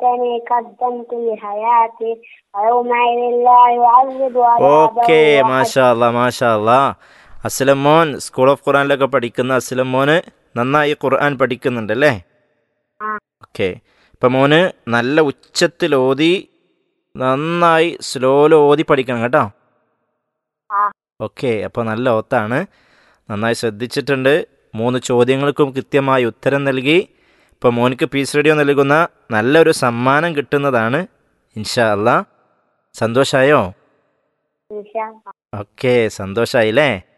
ليتني قدمت لحياتي ويومئذ لا يعذب okay عذابه മാഷാ അല്ലാ മാഷാ അല്ലാ അസ്ലം മോൻ സ്കൂൾ ഓഫ് ഖുറാനിലൊക്കെ പഠിക്കുന്ന അസ്ലം മോന് നന്നായി ഖുർആൻ പഠിക്കുന്നുണ്ടല്ലേ ആ. ഓക്കെ ഇപ്പം മോന് നല്ല ഉച്ചത്തിൽ ഓതി നന്നായി സ്ലോയിൽ ഓതി പഠിക്കണം കേട്ടോ ആ. ഓക്കെ അപ്പോൾ നല്ല ഓത്താണ് നന്നായി ശ്രദ്ധിച്ചിട്ടുണ്ട് മൂന്ന് ചോദ്യങ്ങൾക്കും കൃത്യമായി ഉത്തരം നൽകി ഇപ്പോൾ മോനിക്ക് പീസ് റേഡിയോ നൽകുന്ന നല്ലൊരു സമ്മാനം കിട്ടുന്നതാണ് ഇൻഷാ അല്ലാ സന്തോഷമായോ إن شاء الله ഓക്കെ സന്തോഷായില്ലേ